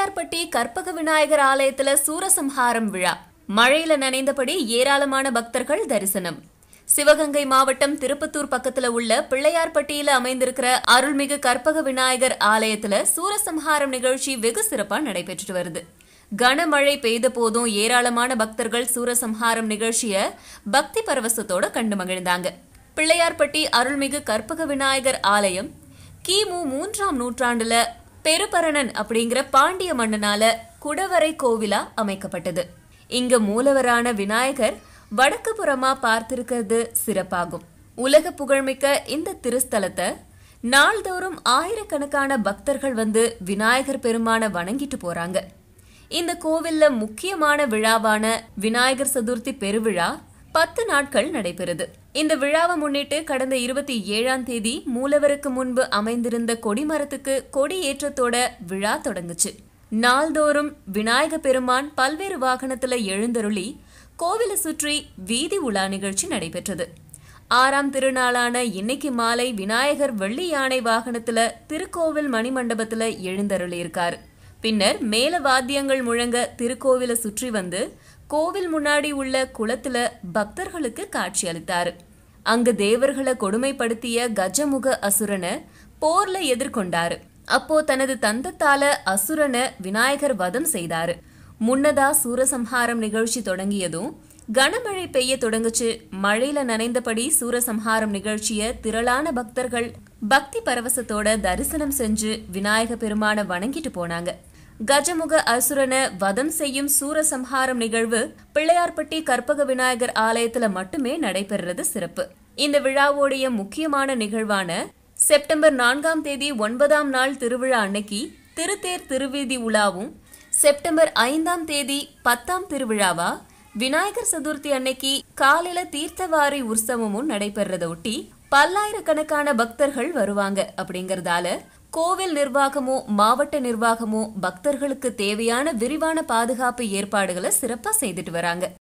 பிள்ளையார்பட்டி கற்பக விநாயகர் ஆலயத்துல சூரசம்ஹாரம் விழா மழையில நனைந்தபடி ஏராளமான பக்தர்கள் தரிசனம் சிவகங்கை மாவட்டம் திருப்பத்தூர் பக்கத்துல உள்ள பிள்ளையார்பட்டியில அமைந்திருக்கிற அருள்மிகு கற்பக விநாயகர் ஆலயத்துல சூரசம்ஹாரம் நிகழ்ச்சி வெகு சிறப்பா நடைபெற்றுட்டு வருது கனமழை பெய்த போதும் ஏராளமான பக்தர்கள் சூரசம்ஹாரம் நிகழ்ச்சிய பக்தி பரவசத்தோட கண்டு மகிழ்ந்தாங்க பிள்ளையார்பட்டி அருள்மிகு கற்பக விநாயகர் ஆலயம் கிமு மூன்றாம் நூற்றாண்டுல பெருபரணன் அப்படிங்கிற பாண்டிய மன்னனால குடவரை கோவிலா அமைக்கப்பட்டது இங்க மூலவரான விநாயகர் வடக்கு புறமா பார்த்திருக்கிறது சிறப்பாகும் உலக புகழ்மிக்க இந்த திருஸ்தலத்தை நாள்தோறும் ஆயிரக்கணக்கான பக்தர்கள் வந்து விநாயகர் பெருமான வணங்கிட்டு போறாங்க இந்த கோவில்ல முக்கியமான விழாவான விநாயகர் சதுர்த்தி பெருவிழா பத்து நாட்கள் நடைபெறுது இந்த விழாவை முன்னிட்டு கடந்த இருபத்தி ஏழாம் தேதி மூலவருக்கு முன்பு அமைந்திருந்த கொடிமரத்துக்கு கொடி ஏற்றத்தோட விழா தொடங்குச்சு நாள்தோறும் விநாயக பெருமான் பல்வேறு வாகனத்துல எழுந்தருளி கோவிலை சுற்றி வீதி உலா நிகழ்ச்சி நடைபெற்றது ஆறாம் திருநாளான இன்னைக்கு மாலை விநாயகர் வெள்ளி யானை வாகனத்துல திருக்கோவில் மணிமண்டபத்துல எழுந்தருளியிருக்காரு பின்னர் மேல வாத்தியங்கள் முழங்க திருக்கோவிலை சுற்றி வந்து கோவில் முன்னாடி உள்ள குளத்துல பக்தர்களுக்கு காட்சி அளித்தாரு அங்கு தேவர்களை கொடுமைப்படுத்திய கஜமுக அசுரனை போர்ல எதிர்கொண்டாரு அப்போ தனது தந்தத்தால அசுரனை விநாயகர் வதம் செய்தாரு முன்னதா சூரசம்ஹாரம் நிகழ்ச்சி தொடங்கியதும் கனமழை பெய்ய தொடங்குச்சு மழையில நனைந்தபடி சூரசம்ஹாரம் நிகழ்ச்சிய திரளான பக்தர்கள் பக்தி பரவசத்தோட தரிசனம் செஞ்சு விநாயக பெருமான வணங்கிட்டு போனாங்க கஜமுக அசுரனை வதம் செய்யும் சூரசம்ஹாரம் நிகழ்வு பிள்ளையார்பட்டி கற்பக விநாயகர் ஆலயத்துல மட்டுமே நடைபெறுறது சிறப்பு இந்த விழாவோடைய முக்கியமான நிகழ்வான செப்டம்பர் நான்காம் தேதி ஒன்பதாம் நாள் திருவிழா அன்னைக்கு திருத்தேர் திருவீதி உலாவும் செப்டம்பர் ஐந்தாம் தேதி பத்தாம் திருவிழாவா விநாயகர் சதுர்த்தி அன்னைக்கு காலையில தீர்த்தவாரி உற்சவமும் நடைபெறத ஒட்டி பல்லாயிரக்கணக்கான பக்தர்கள் வருவாங்க அப்படிங்கறதால கோவில் நிர்வாகமோ மாவட்ட நிர்வாகமோ பக்தர்களுக்கு தேவையான விரிவான பாதுகாப்பு ஏற்பாடுகளை சிறப்பா செய்துட்டு வராங்க